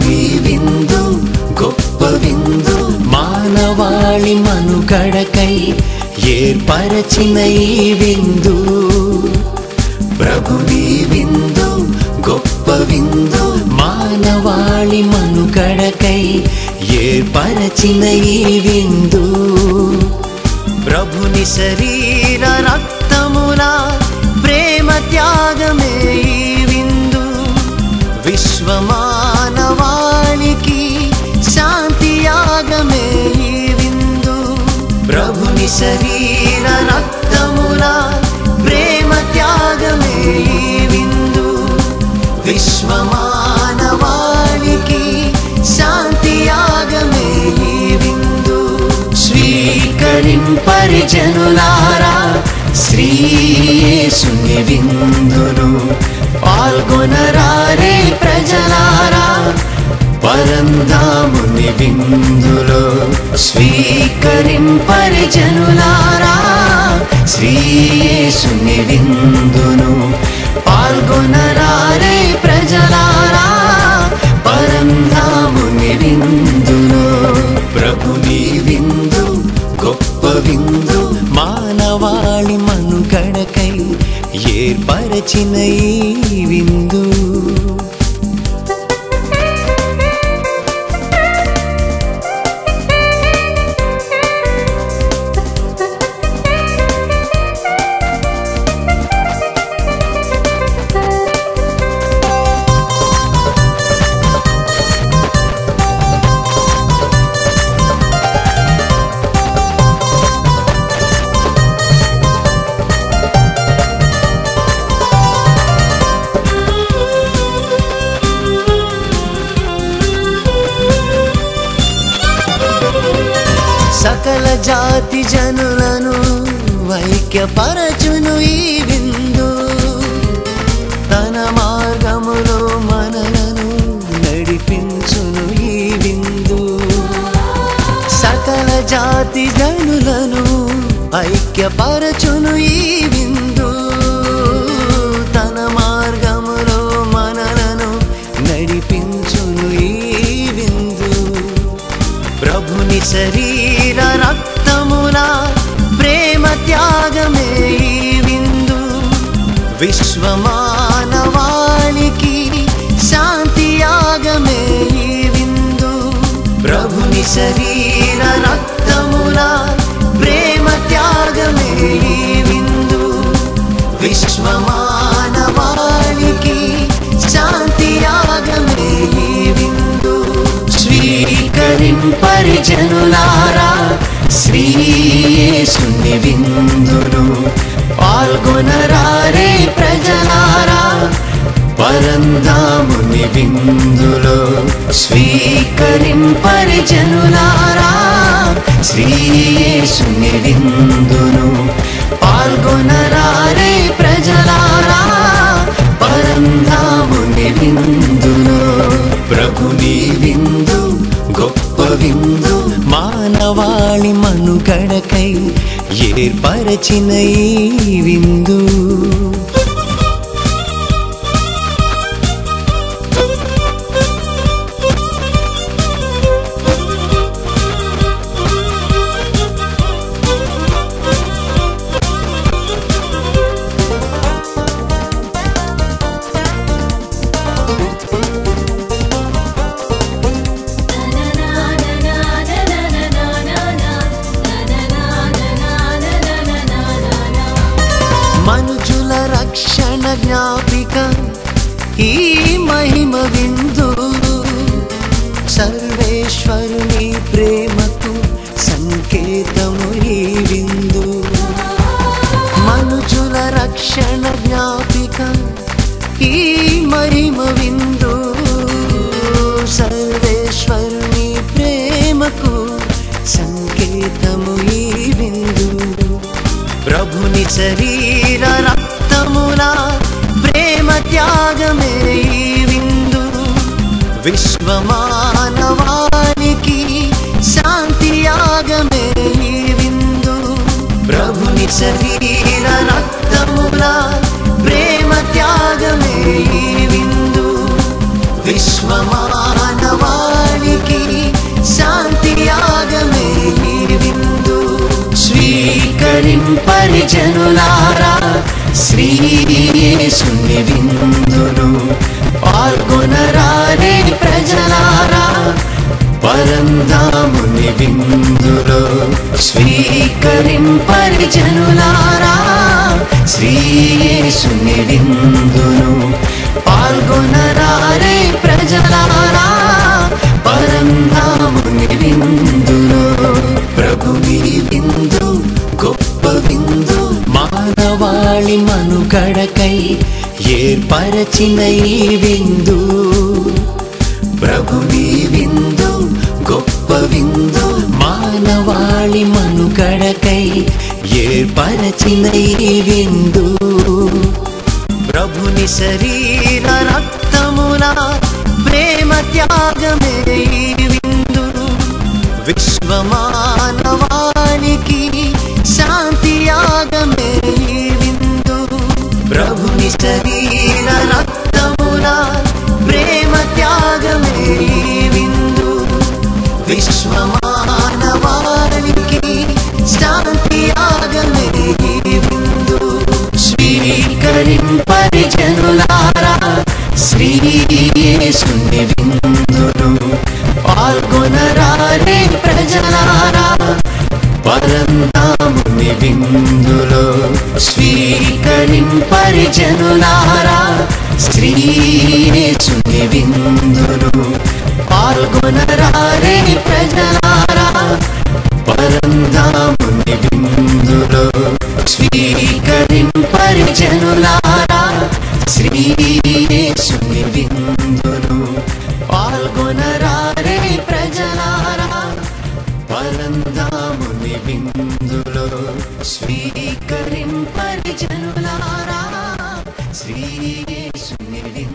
ప్రభుని విందు గొప్ప విందు మానవాళి మనుగడకై ఏర్పరచిన ఈ విందు ప్రభుని విందు గొప్ప విందు మానవాళి మనుగడకై ఏర్పరచిన ఈ విందు ప్రభుని శరీర రక్తముల ప్రేమ త్యాగమే ఈ విందు విశ్వమానవాళికి శాంతి యాగమే ఈ విందు ప్రభుని శరీర రక్తముల ప్రేమ త్యాగమే ఈ విందు విశ్వమానవాళికి శాంతి యాగమే ఈ విందు స్వీకరింపరి జనులారా శ్రీయేసుని విందును పాల్గొనరారే ప్రజలారా పరంధాముని విందులో స్వీకరింపరి జనులారా శ్రీయేసుని విందును పాల్గొనరారే ప్రజలారా పరంధాముని విందులో ప్రభుని విందు గొప్ప విందు మానవాళి మనుగడకై ఏర్పరచిన ఈ విందు సకల జాతి జనులను ఐక్యపరచును ఈ విందు తన మార్గములో మనలను నడిపించును ఈ విందు సకల జాతి జనులను ఐక్యపరచును ఈ విందు తన మార్గములో మనలను నడిపించును ఈ విందు ప్రభుని శరీర రక్తముల ప్రేమ త్యాగమే ఈ విందు విశ్వమానవాళికి శాంతి యాగమే ఈ విందు ప్రభుని శరీర రక్తముల ప్రేమ త్యాగమే ఈ విందు విశ్వమానవాళికి శాంతి యాగమే ఈ విందు స్వీకరింపరి జనులారా శ్రీయేసుని విందును పాల్గొనరారే ప్రజలారా పరంధాముని విందులో స్వీకరింపరి జనులారా శ్రీయేసుని విందును పాల్గొనరారే ప్రజలారా పరంధాముని విందులో ప్రభుని విందు గొప్ప విందు మానవాళి మనుగడకై ఏర్పరచిన ఈ విందు మనుజుల రక్షణ జ్ఞాపిక ఈ మహిమ విందు సర్వేశ్వరుని ప్రేమకు సంకేతము ఈ విందు మనుజుల రక్షణ జ్ఞాపిక ఈ మహిమ విందు సర్వేశ్వరుని ప్రేమకు సంకేతము ఈ విందు ప్రభుని శరీర రక్తముల ప్రేమ త్యాగమే ఈ విందు విశ్వమానవానికి శాంతి యాగమే ఈ విందు ప్రభుని శరీర రక్తముల ప్రేమ త్యాగమే ఈ విందు విశ్వమానవ స్వీకరింపరి జనులారా శ్రీయేసుని విందును పాల్గొనరారే ప్రజలారా పరంధాముని విందులో స్వీకరింపరి జనులారా శ్రీయేసుని విందును పాల్గొనరారే ప్రజలారా పరంధాముని విందులో ప్రభుని విందు గొప్ప విందు మానవాళి మనుగడకై ఏర్పరచిన ఈ విందు ప్రభుని విందు గొప్ప విందు మానవాళి మనుగడకై ఏర్పరచిన ఈ విందు ప్రభుని శరీర రక్తముల ప్రేమ త్యాగమే ఈ విందు విశ్వమానవానికి శాంతి యాగమే ఈ విందు ప్రభుని శరీర రక్తముల ప్రేమ త్యాగమే ఈ విందు విశ్వమానవానికి శాంతి యాగమే ఈ విందు స్వీకరింపరి జనులారా శ్రీయేసుని విందును పాల్గొనరారే ప్రజలారా పరంధాముని విందులో స్వీకరింపరి జనులారా శ్రీయేసుని విందును పాల్గొనరారే ప్రజలారా పరంధాముని విందులో స్వీకరింపరి జనులారా శ్రీయేసుని విందును పాల్గొనరారే ప్రజలారా పరంధాముని విందులో స్వీకరింపరి జనులారా శ్రీయేసుని విందు